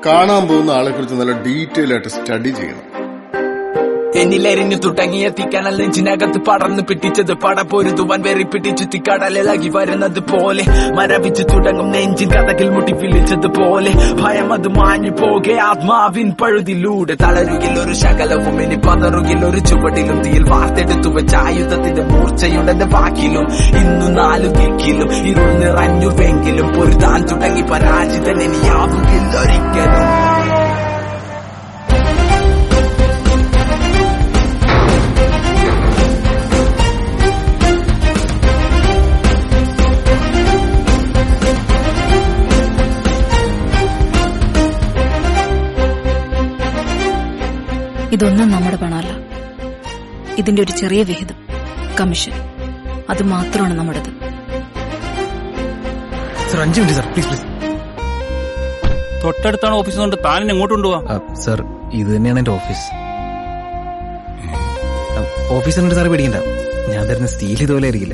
കാണാൻ പോകുന്ന ആളെ കുറിച്ച് നല്ല ഡീറ്റെയിൽ ആയിട്ട് സ്റ്റഡി ചെയ്യണം എന്നിലെരിഞ്ഞു തുടങ്ങിയ തീക്കനൽ നെഞ്ചിനകത്ത് പടർന്നു പിടിച്ചത് പടപൊരുതുവാൻ വെറി പിടിച്ചു തിക്കടലിളകി വരുന്നത് പോലെ മരവിച്ചു തുടങ്ങും നെഞ്ചിൻ കഥകിൽ മുട്ടി വിളിച്ചതുപോലെ ഭയം അത് മാഞ്ഞു പോകെ ആത്മാവിൻ പഴുതിലൂടെ തളരുകിൽ ഒരു ശകലവും ഇനി പതറുകിൽ ഒരു ചുവടിലും തീയിൽ വാർത്തെടുത്തു വെച്ച ആയുധത്തിന്റെ മൂർച്ചയുടെ വാക്കിലും ഇന്നു നാലു ദിക്കിലും ഇരുൾ നിറഞ്ഞുവെങ്കിലും പൊരുതാൻ തുടങ്ങി പരാജിതൻ ഇനിയാവുകില്ല ഒരിക്കലും ഇതൊന്നും നമ്മുടെ പണമല്ല ഇതിന്റെ ഒരു ചെറിയ വിഹിതം കമ്മീഷൻ അത് മാത്രമാണ് നമ്മുടേത് സർ അഞ്ച് മിനിറ്റ് സർ പ്ലീസ് പ്ലീസ് തൊട്ടടുത്താണ് ഓഫീസ് കൊണ്ട് താൻ എന്നെ എങ്ങോട്ട് കൊണ്ടുപോവാ സർ ഇത് തന്നെയാണ് എന്റെ ഓഫീസ് ഓഫീസ് എന്നിട്ട് സാറ് പേടിക്കണ്ട ഞാൻ തരുന്ന സ്റ്റീൽ ഇതുപോലെ ആയിരിക്കില്ല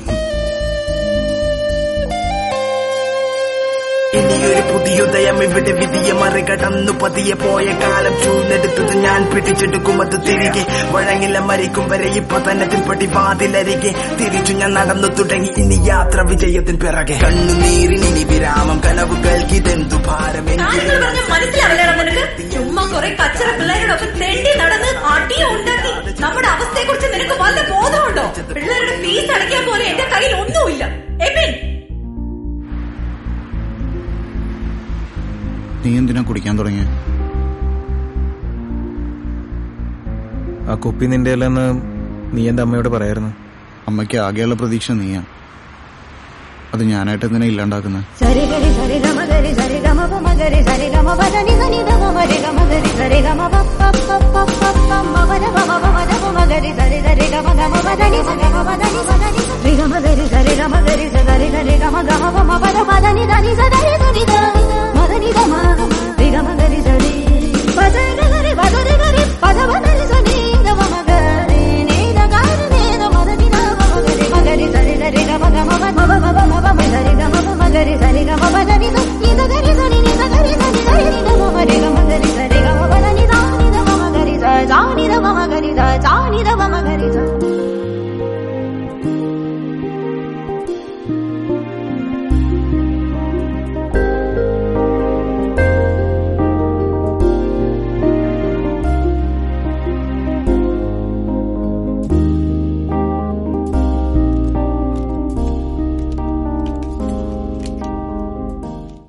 ഇനിയൊരു പുതിയുദയം ഇവിടെ വിധിയെ മറികടന്നു പതിയെ പോയ കാലം ചൂന്നെടുത്തത് ഞാൻ പിടിച്ചെടുക്കും അത് തിരികെ വഴങ്ങില്ല മരിക്കും വരെ ഇപ്പൊ തന്നെ തിൻപടി വാതിലരികെ തിരിച്ചു ഞാൻ നടന്നു തുടങ്ങി ഇനി യാത്ര വിജയത്തിൻ പിറകെ കണ്ണുനീരിന് ഇനി വിരാമം കനവുകൾക്ക് ഇതെന്തു ഞാനിത് പറഞ്ഞ മനസ്സിലാവില്ലടാ നിനക്ക് ചുമ്മാ കുറെ കച്ചറ പിള്ളേരോടൊപ്പം തെണ്ടി നടന്ന് അടിയും ഉണ്ടാക്കി നമ്മുടെ അവസ്ഥയെ കുറിച്ച് നിനക്ക് വല്ല ബോധമുണ്ടോ പിള്ളേരുടെ ഫീസ് അടയ്ക്കാൻ പോലെ എന്റെ കയ്യിൽ ഒന്നുമില്ല എബിൻ നീ എന്തിനാ കുടിക്കാൻ തുടങ്ങിയ ആ കുപ്പി നിന്റെ അല്ലെന്ന് നീ എന്റെ അമ്മയോട് പറയായിരുന്നു അമ്മയ്ക്ക് ആകെയുള്ള പ്രതീക്ഷ നീയാ അത് ഞാനായിട്ട് എന്തിനാ ഇല്ലാണ്ടാക്കുന്നത് സരി ഗരി സരി ഗമ ഗരി സരി ഗമ പമ ഗരി സരി ഗമ പദ നി സനി ദ ഗമ രി ഗമ ഗരി സരി ഗമ പ പ പ പ പ പ മ പദ പ മ പ ദ പമ ഗരി സരി സരി ഗമ ഗമ പദ നി സരി ഗമ പദ നി സദ നി സരി ഗമ ഗരി സരി ഗമ ഗരി സരി ഗരി ഗമ ഗമ പ മ പദ പദ നി ദ നി സദ